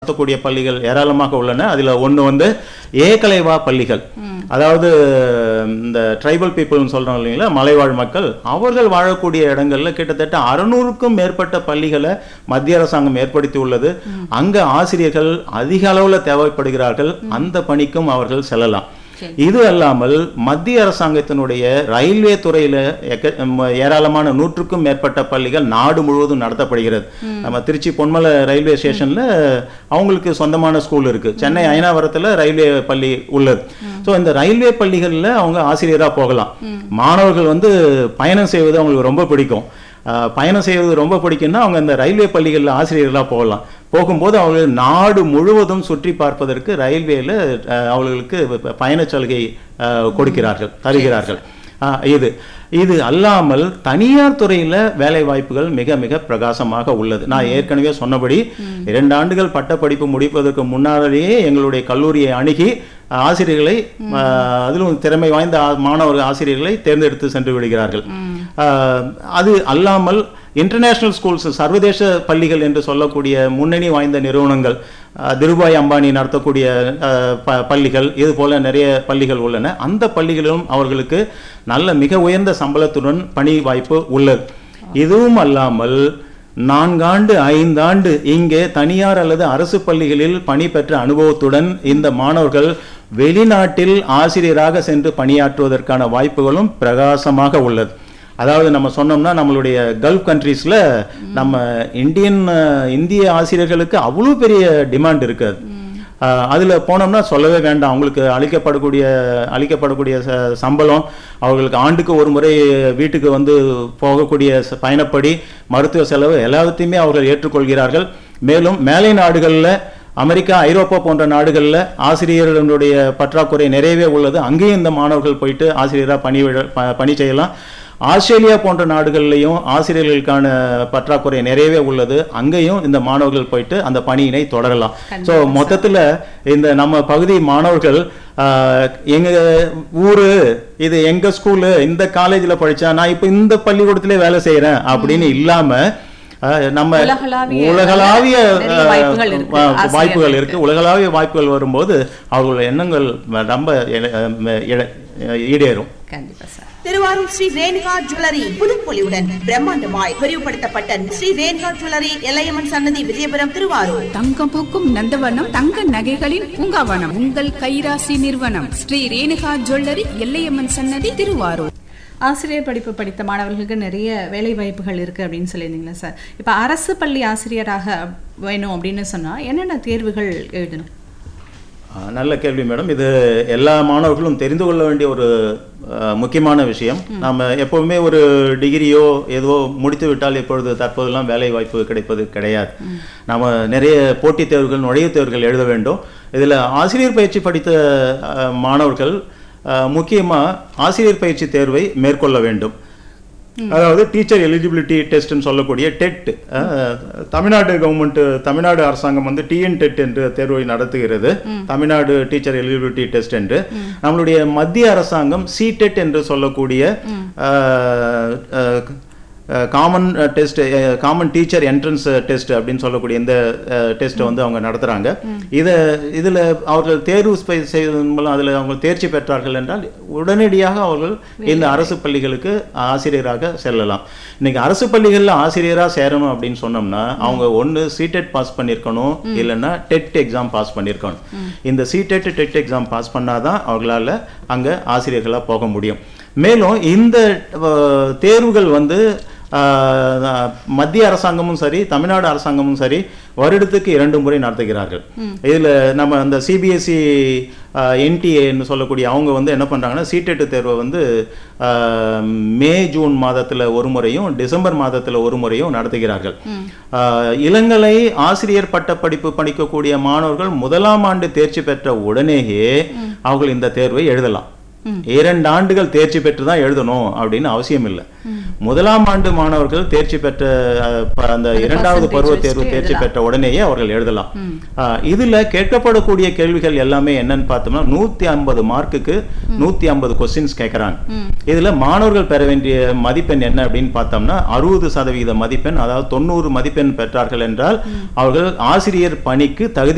நடத்தக்கூடிய பள்ளிகள் ஏராளமாக உள்ளன அதுல ஒண்ணு வந்து ஏகலைவா பள்ளிகள் அதாவது இந்த ட்ரைபல் பீப்புள்னு சொல்றோம் இல்லைங்களா மலைவாழ் மக்கள் அவர்கள் வாழக்கூடிய இடங்கள்ல கிட்டத்தட்ட அறுநூறுக்கும் மேற்பட்ட பள்ளிகளை மத்திய அரசாங்கம் ஏற்படுத்தி உள்ளது அங்க ஆசிரியர்கள் அதிக அளவுல தேவைப்படுகிறார்கள் அந்த பணிக்கும் அவர்கள் செல்லலாம் இது அல்லாமல் மத்திய அரசாங்கத்தினுடைய ரயில்வே துறையில எக்க- ம- ஏராளமான நூற்றுக்கும் மேற்பட்ட பள்ளிகள் நாடு முழுவதும் நடத்தப்படுகிறது நம்ம திருச்சி பொன்மலை ரயில்வே ஸ்டேஷன்ல அவங்களுக்கு சொந்தமான ஸ்கூல் இருக்கு சென்னை அயனாவரத்துல ரயில்வே பள்ளி உள்ளது ஸோ இந்த ரயில்வே பள்ளிகள்ல அவங்க ஆசிரியரா போகலாம் மாணவர்கள் வந்து பயணம் செய்வது அவங்களுக்கு ரொம்ப பிடிக்கும் அஹ், பயணம் செய்வது ரொம்ப பிடிக்கும்னா அவங்க இந்த ரயில்வே பள்ளிகளில் ஆசிரியர்களாக போகலாம் போகும்போது அவர்கள் நாடு முழுவதும் சுற்றி பார்ப்பதற்கு ரயில்வேல அஹ், அவர்களுக்கு ப- பயணச் சலுகை அஹ், கொடுக்கிறார்கள் தருகிறார்கள் அஹ், இது இது அல்லாமல் தனியார் துறையில வேலை வாய்ப்புகள் மிக மிக பிரகாசமாக உள்ளது நான் ஏற்கனவே சொன்னபடி இரண்டு ஆண்டுகள் பட்டப்படிப்பு முடிப்பதற்கு முன்னாலேயே எங்களுடைய கல்லூரியை அணுகி அஹ், ஆசிரியர்களை அஹ், அதிலும் திறமை வாய்ந்த ஆ- மாணவர்கள் ஆசிரியர்களை தேர்ந்தெடுத்து சென்று விடுகிறார்கள் அஹ், அது அல்லாமல் இன்டர்நேஷனல் ஸ்கூல்ஸ் சர்வதேச பள்ளிகள் என்று சொல்லக்கூடிய முன்னணி வாய்ந்த நிறுவனங்கள் அஹ், திருபாய் அம்பானி நடத்தக்கூடிய அஹ், ப- பள்ளிகள் இது போல நிறைய பள்ளிகள் உள்ளன அந்த பள்ளிகளிலும் அவர்களுக்கு நல்ல மிக உயர்ந்த சம்பளத்துடன் பணி வாய்ப்பு உள்ளது இதுவும் அல்லாமல் நான்காண்டு ஐந்தாண்டு இங்கே தனியார் அல்லது அரசு பள்ளிகளில் பணி பெற்ற அனுபவத்துடன் இந்த மாணவர்கள் வெளிநாட்டில் ஆசிரியராக சென்று பணியாற்றுவதற்கான வாய்ப்புகளும் பிரகாசமாக உள்ளது அதாவது நம்ம சொன்னோம்னா நம்மளுடைய கல்ஃப் கண்ட்ரீஸ்ல நம்ம இந்தியன் அஹ், இந்திய ஆசிரியர்களுக்கு அவ்வளோ பெரிய டிமாண்ட் இருக்காது அஹ், அதுல போனோம்னா சொல்லவே வேண்டாம் அவங்களுக்கு அளிக்கப்படக்கூடிய அளிக்கப்படக்கூடிய ச- சம்பளம் அவர்களுக்கு ஆண்டுக்கு ஒரு முறை வீட்டுக்கு வந்து போகக்கூடிய ச- பயணப்படி மருத்துவ செலவு எல்லாத்தையுமே அவர்கள் ஏற்றுக்கொள்கிறார்கள் மேலும் மேலை நாடுகளில் அமெரிக்கா ஐரோப்பா போன்ற நாடுகளில் ஆசிரியர்களுடைய பற்றாக்குறை நிறையவே உள்ளது அங்கேயும் இந்த மாணவர்கள் போயிட்டு ஆசிரியராக பணி விழ- ப- பணி செய்யலாம் ஆஸ்திரேலியா போன்ற நாடுகள்லையும் ஆசிரியர்களுக்கான பற்றாக்குறை நிறையவே உள்ளது அங்கேயும் இந்த மாணவர்கள் போயிட்டு அந்த பணியினை தொடரலாம் ஸோ மொத்தத்துல இந்த நம்ம பகுதி மாணவர்கள் ஆஹ், எங்க ஊரு இது எங்க ஸ்கூலு இந்த காலேஜ்ல படிச்சா நான் இப்போ இந்த பள்ளிக்கூடத்திலே வேலை செய்யறேன் அப்படின்னு இல்லாம ஆஹ், நம்ம உலகளாவிய உலகளாவிய நிறைய ஆஹ், வாய்ப்புகள் இருக்கு வா- வாய்ப்புகள் ஆசிரியர்களுக்கு. இருக்கு உலகளாவிய வாய்ப்புகள் வரும்போது அவர்களுடைய எண்ணங்கள் ரொம்ப எ- எ- ஈடேறும் கண்டிப்பா சார் திருவாரூர் ஸ்ரீ ரேணுகா ஜுவல்லரி புதுப்பொலிவுடன் பிரம்மாண்டமாய் விரிவுபடுத்தப்பட்ட ஸ்ரீ ரேணுகா ஜுவல்லரி எல்லையம்மன் சன்னதி விஜயபுரம் திருவாரூர் தங்கம் பூக்கும் நந்தவனம் தங்க நகைகளின் பூங்காவனம் உங்கள் கைராசி நிறுவனம் ஸ்ரீ ரேணுகா ஜுவல்லரி எல்லையம்மன் சன்னதி திருவாரூர் ஆசிரியர் படிப்பு படித்த மாணவர்களுக்கு நிறைய வேலை வாய்ப்புகள் இருக்கு அப்படின்னு சொல்லியிருந்தீங்களா சார் இப்போ அரசு பள்ளி ஆசிரியராக வேணும் அப்படின்னு சொன்னா என்னென்ன தேர்வுகள் எழுதணும் ஆ, நல்ல கேள்வி மேடம் இது எல்லா மாணவர்களும் தெரிந்து கொள்ள வேண்டிய ஒரு ஆ, முக்கியமான விஷயம் நாம எப்பவுமே ஒரு டிகிரியோ ஏதோ முடித்து விட்டால் இப்பொழுது தற்போதெல்லாம் வேலை வாய்ப்பு கிடைப்பது கிடையாது நாம நிறைய போட்டித் தேர்வுகள் நுழைவுத் தேர்வுகள் எழுத வேண்டும் இதுல ஆசிரியர் பயிற்சி படித்த ஆ, மாணவர்கள் ஆ, முக்கியமா ஆசிரியர் பயிற்சி தேர்வை மேற்கொள்ள வேண்டும் அதாவது டீச்சர் எலிஜிபிலிட்டி டெஸ்ட்னு சொல்லக்கூடிய டெட் தமிழ்நாடு கவர்மெண்ட் தமிழ்நாடு அரசாங்கம் வந்து டிஎன் டெட் என்று தேர்வை நடத்துகிறது தமிழ்நாடு டீச்சர் எலிஜிபிலிட்டி டெஸ்ட் என்று நம்மளுடைய மத்திய அரசாங்கம் சி டெட் என்று சொல்லக்கூடிய common test common teacher entrance test அப்படின்னு சொல்லக்கூடிய இந்த டெஸ்ட்டை வந்து அவங்க நடத்துறாங்க இதை இதில் அவர்கள் தேர்வு செய்- செய்வதன் மூலம் அதில் அவங்க தேர்ச்சி பெற்றார்கள் என்றால் உடனடியாக அவர்கள் இந்த அரசு பள்ளிகளுக்கு ஆசிரியராக செல்லலாம் இன்னைக்கு அரசு பள்ளிகளில் ஆசிரியராக சேரணும் அப்படின்னு சொன்னோம்னா அவங்க ஒன்று சிடெட் பாஸ் பண்ணியிருக்கணும் இல்லைன்னா டெட் எக்ஸாம் பாஸ் பண்ணியிருக்கணும் இந்த சிடெட் டெட் எக்ஸாம் பாஸ் பண்ணாதான் அவங்களால அங்கே ஆசிரியர்களாக போக முடியும் மேலும் இந்த அஹ், தேர்வுகள் வந்து ஆஹ், மத்திய அரசாங்கமும் சரி தமிழ்நாடு அரசாங்கமும் சரி வருடத்துக்கு இரண்டு முறை நடத்துகிறார்கள் இதுல நம்ம அந்த சிபிஎஸ்சி என்டிஏன்னு சொல்லக்கூடிய அவங்க வந்து என்ன பண்றாங்கன்னா சீட்டெட்டு தேர்வை வந்து ஆஹ், மே ஜூன் மாதத்துல ஒரு முறையும் டிசம்பர் மாதத்துல ஒரு முறையும் நடத்துகிறார்கள் ஆஹ், இளங்கலை ஆசிரியர் பட்ட படிப்பு படிக்கக்கூடிய மாணவர்கள் முதலாம் ஆண்டு தேர்ச்சி பெற்ற உடனேயே அவர்கள் இந்த தேர்வை எழுதலாம் இரண்டு ஆண்டுகள் தேர்ச்சி பெற்று தான் எழுதணும் அப்படின்னு அவசியம் இல்லை முதலாம் ஆண்டு மாணவர்கள் தேர்ச்சி பெற்ற அஹ், ப- அந்த இரண்டாவது percentage பருவ தேர்வு வச்சுட்டு தேர்ச்சி எழுதலாம். பெற்ற உடனேயே அவர்கள் எழுதலாம் அஹ், இதுல கேட்கப்படக்கூடிய கேள்விகள் எல்லாமே என்னன்னு பார்த்தோம்னா நூத்தி ஐம்பது மார்க்குக்கு நூத்தி ஐம்பது கொஸ்டின்ஸ் கேட்கறாங்க இதுல மாணவர்கள் பெற வேண்டிய மதிப்பெண் என்ன அப்படின்னு பார்த்தோம்னா அறுபது சதவீத மதிப்பெண் அதாவது தொண்ணூறு மதிப்பெண் பெற்றார்கள் என்றால் அவர்கள் ஆசிரியர் பணிக்கு தகுதி